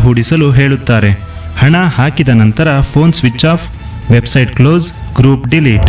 ಹೂಡಿಸಲು ಹೇಳುತ್ತಾರೆ ಹಣ ಹಾಕಿದ ನಂತರ phone switch off website close group delete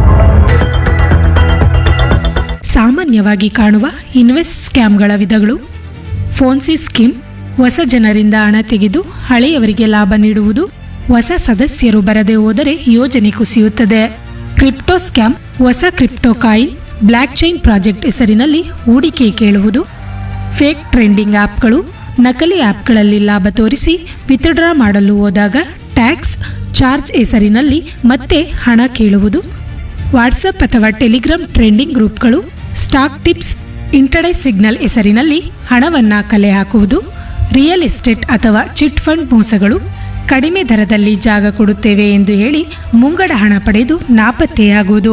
ಸಾಮಾನ್ಯವಾಗಿ ಕಾಣುವ ಇನ್ವೆಸ್ಟ್ ಸ್ಕ್ಯಾಮ್ಗಳ ವಿಧಗಳು ಫೋನ್ಸಿ ಸ್ಕೀಮ್ ಹೊಸ ಜನರಿಂದ ಹಣ ತೆಗೆದು ಹಳೆಯವರಿಗೆ ಲಾಭ ನೀಡುವುದು ಹೊಸ ಸದಸ್ಯರು ಬರದೆ ಹೋದರೆ ಯೋಜನೆ ಕುಸಿಯುತ್ತದೆ ಕ್ರಿಪ್ಟೋ ಸ್ಕ್ಯಾಮ್ ಹೊಸ crypto coin blockchain project ಹೆಸರಿನಲ್ಲಿ ಹೂಡಿಕೆ ಕೇಳುವುದು ಫೇಕ್ ಟ್ರೆಂಡಿಂಗ್ ಆ್ಯಪ್ಗಳು ನಕಲಿ ಆ್ಯಪ್ಗಳಲ್ಲಿ ಲಾಭ ತೋರಿಸಿ ವಿತ್ಡ್ರಾ ಮಾಡಲು ಹೋದಾಗ ಟ್ಯಾಕ್ಸ್ ಚಾರ್ಜ್ ಹೆಸರಿನಲ್ಲಿ ಮತ್ತೆ ಹಣ ಕೇಳುವುದು ವಾಟ್ಸಪ್ ಅಥವಾ ಟೆಲಿಗ್ರಾಮ್ ಟ್ರೆಂಡಿಂಗ್ ಗ್ರೂಪ್ಗಳು ಸ್ಟಾಕ್ ಟಿಪ್ಸ್ ಇಂಟರ್ಡೇ ಸಿಗ್ನಲ್ ಹೆಸರಿನಲ್ಲಿ ಹಣವನ್ನು ಕಲೆ ಹಾಕುವುದು ರಿಯಲ್ ಎಸ್ಟೇಟ್ ಅಥವಾ ಚಿಟ್ ಫಂಡ್ ಮೋಸಗಳು ಕಡಿಮೆ ದರದಲ್ಲಿ ಜಾಗ ಕೊಡುತ್ತೇವೆ ಎಂದು ಹೇಳಿ ಮುಂಗಡ ಹಣ ಪಡೆದು ನಾಪತ್ತೆಯಾಗುವುದು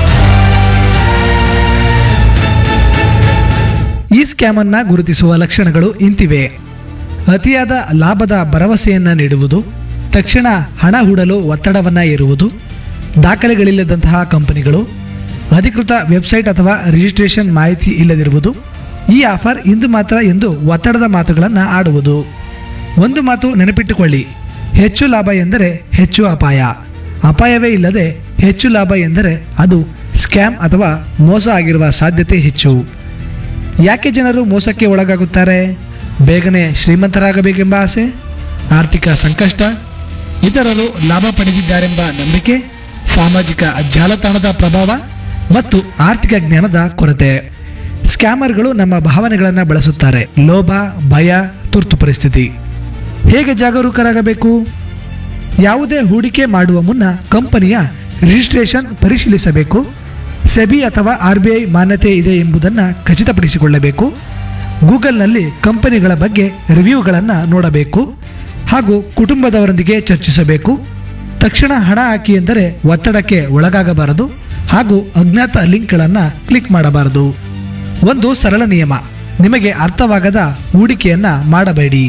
ಈ ಸ್ಕ್ಯಾಮನ್ನು ಗುರುತಿಸುವ ಲಕ್ಷಣಗಳು ಇಂತಿವೆ ಅತಿಯಾದ ಲಾಭದ ಭರವಸೆಯನ್ನು ನೀಡುವುದು ತಕ್ಷಣ ಹಣ ಹೂಡಲು ಒತ್ತಡವನ್ನು ಏರುವುದು ದಾಖಲೆಗಳಿಲ್ಲದಂತಹ ಕಂಪನಿಗಳು ಅಧಿಕೃತ ವೆಬ್ಸೈಟ್ ಅಥವಾ ರಿಜಿಸ್ಟ್ರೇಷನ್ ಮಾಹಿತಿ ಇಲ್ಲದಿರುವುದು ಈ ಆಫರ್ ಇಂದು ಮಾತ್ರ ಎಂದು ಒತ್ತಡದ ಮಾತುಗಳನ್ನು ಆಡುವುದು ಒಂದು ಮಾತು ನೆನಪಿಟ್ಟುಕೊಳ್ಳಿ ಹೆಚ್ಚು ಲಾಭ ಎಂದರೆ ಹೆಚ್ಚು ಅಪಾಯ ಅಪಾಯವೇ ಇಲ್ಲದೆ ಹೆಚ್ಚು ಲಾಭ ಎಂದರೆ ಅದು ಸ್ಕ್ಯಾಮ್ ಅಥವಾ ಮೋಸ ಆಗಿರುವ ಸಾಧ್ಯತೆ ಹೆಚ್ಚು ಯಾಕೆ ಜನರು ಮೋಸಕ್ಕೆ ಒಳಗಾಗುತ್ತಾರೆ ಬೇಗನೆ ಶ್ರೀಮಂತರಾಗಬೇಕೆಂಬ ಆಸೆ ಆರ್ಥಿಕ ಸಂಕಷ್ಟ ಇತರರು ಲಾಭ ಪಡೆದಿದ್ದಾರೆಂಬ ನಂಬಿಕೆ ಸಾಮಾಜಿಕ ಜಾಲತಾಣದ ಪ್ರಭಾವ ಮತ್ತು ಆರ್ಥಿಕ ಜ್ಞಾನದ ಕೊರತೆ ಸ್ಕ್ಯಾಮರ್ಗಳು ನಮ್ಮ ಭಾವನೆಗಳನ್ನು ಬಳಸುತ್ತಾರೆ ಲೋಭ ಭಯ ತುರ್ತು ಪರಿಸ್ಥಿತಿ ಹೇಗೆ ಜಾಗರೂಕರಾಗಬೇಕು ಯಾವುದೇ ಹೂಡಿಕೆ ಮಾಡುವ ಮುನ್ನ ಕಂಪನಿಯ ರಿಜಿಸ್ಟ್ರೇಷನ್ ಪರಿಶೀಲಿಸಬೇಕು ಸೆಬಿ ಅಥವಾ ಆರ್ ಬಿ ಐ ಮಾನ್ಯತೆ ಇದೆ ಎಂಬುದನ್ನು ಖಚಿತಪಡಿಸಿಕೊಳ್ಳಬೇಕು ಗೂಗಲ್ನಲ್ಲಿ ಕಂಪನಿಗಳ ಬಗ್ಗೆ ರಿವ್ಯೂಗಳನ್ನು ನೋಡಬೇಕು ಹಾಗೂ ಕುಟುಂಬದವರೊಂದಿಗೆ ಚರ್ಚಿಸಬೇಕು ತಕ್ಷಣ ಹಣ ಹಾಕಿ ಎಂದರೆ ಒತ್ತಡಕ್ಕೆ ಒಳಗಾಗಬಾರದು ಹಾಗೂ ಅಜ್ಞಾತ ಲಿಂಕ್ಗಳನ್ನು ಕ್ಲಿಕ್ ಮಾಡಬಾರದು ಒಂದು ಸರಳ ನಿಯಮ ನಿಮಗೆ ಅರ್ಥವಾಗದ ಹೂಡಿಕೆಯನ್ನು ಮಾಡಬೇಡಿ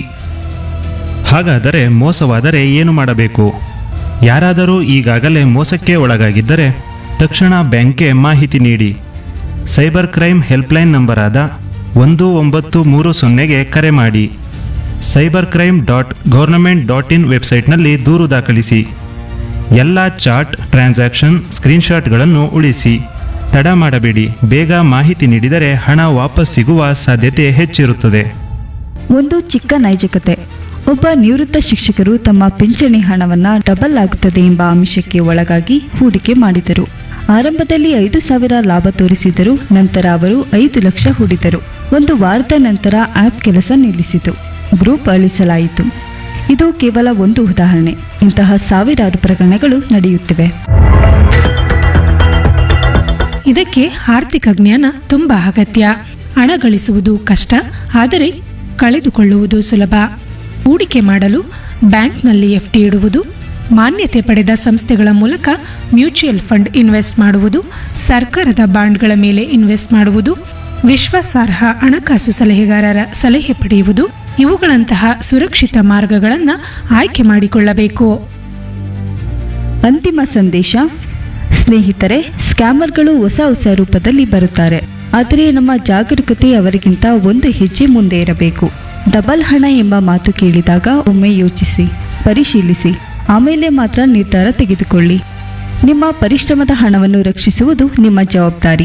ಹಾಗಾದರೆ ಮೋಸವಾದರೆ ಏನು ಮಾಡಬೇಕು ಯಾರಾದರೂ ಈಗಾಗಲೇ ಮೋಸಕ್ಕೆ ಒಳಗಾಗಿದ್ದರೆ ತಕ್ಷಣ ಬ್ಯಾಂಕ್ಗೆ ಮಾಹಿತಿ ನೀಡಿ ಸೈಬರ್ ಕ್ರೈಮ್ ಹೆಲ್ಪ್ಲೈನ್ ನಂಬರಾದ ಒಂದು ಒಂಬತ್ತು ಮೂರು ಸೊನ್ನೆಗೆ ಕರೆ ಮಾಡಿ cyber crime dot government dot in ವೆಬ್ಸೈಟ್ನಲ್ಲಿ ದೂರು ದಾಖಲಿಸಿ ಎಲ್ಲ ಚಾಟ್ ಟ್ರಾನ್ಸಾಕ್ಷನ್ ಸ್ಕ್ರೀನ್ಶಾಟ್ಗಳನ್ನು ಉಳಿಸಿ ತಡ ಮಾಡಬೇಡಿ ಬೇಗ ಮಾಹಿತಿ ನೀಡಿದರೆ ಹಣ ವಾಪಸ್ ಸಿಗುವ ಸಾಧ್ಯತೆ ಹೆಚ್ಚಿರುತ್ತದೆ ಒಂದು ಚಿಕ್ಕ ನೈಜಕತೆ ಒಬ್ಬ ನಿವೃತ್ತ ಶಿಕ್ಷಕರು ತಮ್ಮ ಪಿಂಚಣಿ ಹಣವನ್ನ ಡಬಲ್ ಆಗುತ್ತದೆ ಎಂಬ ಆಮಿಷಕ್ಕೆ ಒಳಗಾಗಿ ಹೂಡಿಕೆ ಮಾಡಿದರು ಆರಂಭದಲ್ಲಿ ಐದು ಸಾವಿರ ಲಾಭ ತೋರಿಸಿದರು ನಂತರ ಅವರು ಐದು ಲಕ್ಷ ಹೂಡಿದರು ಒಂದು ವಾರದ ನಂತರ ಆಪ್ ಕೆಲಸ ನಿಲ್ಲಿಸಿತು ಗ್ರೂಪ್ ಅಳಿಸಲಾಯಿತು ಇದು ಕೇವಲ ಒಂದು ಉದಾಹರಣೆ ಇಂತಹ ಸಾವಿರಾರು ಪ್ರಕರಣಗಳು ನಡೆಯುತ್ತಿವೆ ಇದಕ್ಕೆ ಆರ್ಥಿಕ ಜ್ಞಾನ ತುಂಬ ಅಗತ್ಯ ಹಣ ಗಳಿಸುವುದು ಕಷ್ಟ ಆದರೆ ಕಳೆದುಕೊಳ್ಳುವುದು ಸುಲಭ ಹೂಡಿಕೆ ಮಾಡಲು ಬ್ಯಾಂಕ್ನಲ್ಲಿ ಎಫ್ಡಿ ಇಡುವುದು ಮಾನ್ಯತೆ ಪಡೆದ ಸಂಸ್ಥೆಗಳ ಮೂಲಕ ಮ್ಯೂಚುಯಲ್ ಫಂಡ್ ಇನ್ವೆಸ್ಟ್ ಮಾಡುವುದು ಸರ್ಕಾರದ ಬಾಂಡ್ಗಳ ಮೇಲೆ ಇನ್ವೆಸ್ಟ್ ಮಾಡುವುದು ವಿಶ್ವಾಸಾರ್ಹ ಹಣಕಾಸು ಸಲಹೆಗಾರರ ಸಲಹೆ ಪಡೆಯುವುದು ಇವುಗಳಂತಹ ಸುರಕ್ಷಿತ ಮಾರ್ಗಗಳನ್ನು ಆಯ್ಕೆ ಮಾಡಿಕೊಳ್ಳಬೇಕು ಅಂತಿಮ ಸಂದೇಶ ಸ್ನೇಹಿತರೆ ಸ್ಕ್ಯಾಮರ್ಗಳು ಹೊಸ ಹೊಸ ರೂಪದಲ್ಲಿ ಬರುತ್ತಾರೆ ಆದರೆ ನಮ್ಮ ಜಾಗರೂಕತೆ ಅವರಿಗಿಂತ ಒಂದು ಹೆಜ್ಜೆ ಮುಂದೆ ಇರಬೇಕು ಡಬಲ್ ಹಣ ಎಂಬ ಮಾತು ಕೇಳಿದಾಗ ಒಮ್ಮೆ ಯೋಚಿಸಿ ಪರಿಶೀಲಿಸಿ ಆಮೇಲೆ ಮಾತ್ರ ನಿರ್ಧಾರ ತೆಗೆದುಕೊಳ್ಳಿ ನಿಮ್ಮ ಪರಿಶ್ರಮದ ಹಣವನ್ನು ರಕ್ಷಿಸುವುದು ನಿಮ್ಮ ಜವಾಬ್ದಾರಿ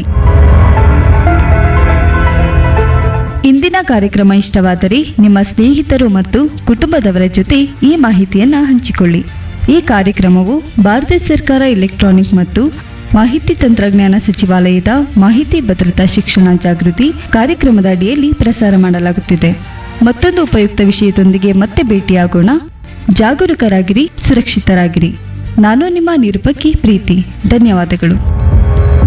ಇಂದಿನ ಕಾರ್ಯಕ್ರಮ ಇಷ್ಟವಾದರೆ ನಿಮ್ಮ ಸ್ನೇಹಿತರು ಮತ್ತು ಕುಟುಂಬದವರ ಜೊತೆ ಈ ಮಾಹಿತಿಯನ್ನು ಹಂಚಿಕೊಳ್ಳಿ ಈ ಕಾರ್ಯಕ್ರಮವು ಭಾರತ ಸರ್ಕಾರ ಎಲೆಕ್ಟ್ರಾನಿಕ್ ಮತ್ತು ಮಾಹಿತಿ ತಂತ್ರಜ್ಞಾನ ಸಚಿವಾಲಯದ ಮಾಹಿತಿ ಭದ್ರತಾ ಶಿಕ್ಷಣ ಜಾಗೃತಿ ಕಾರ್ಯಕ್ರಮದ ಅಡಿಯಲ್ಲಿ ಪ್ರಸಾರ ಮಾಡಲಾಗುತ್ತಿದೆ ಮತ್ತೊಂದು ಉಪಯುಕ್ತ ವಿಷಯದೊಂದಿಗೆ ಮತ್ತೆ ಭೇಟಿಯಾಗೋಣ ಜಾಗರೂಕರಾಗಿರಿ ಸುರಕ್ಷಿತರಾಗಿರಿ ನಾನು ನಿಮ್ಮ ನಿರೂಪಕಿ ಪ್ರೀತಿ ಧನ್ಯವಾದಗಳು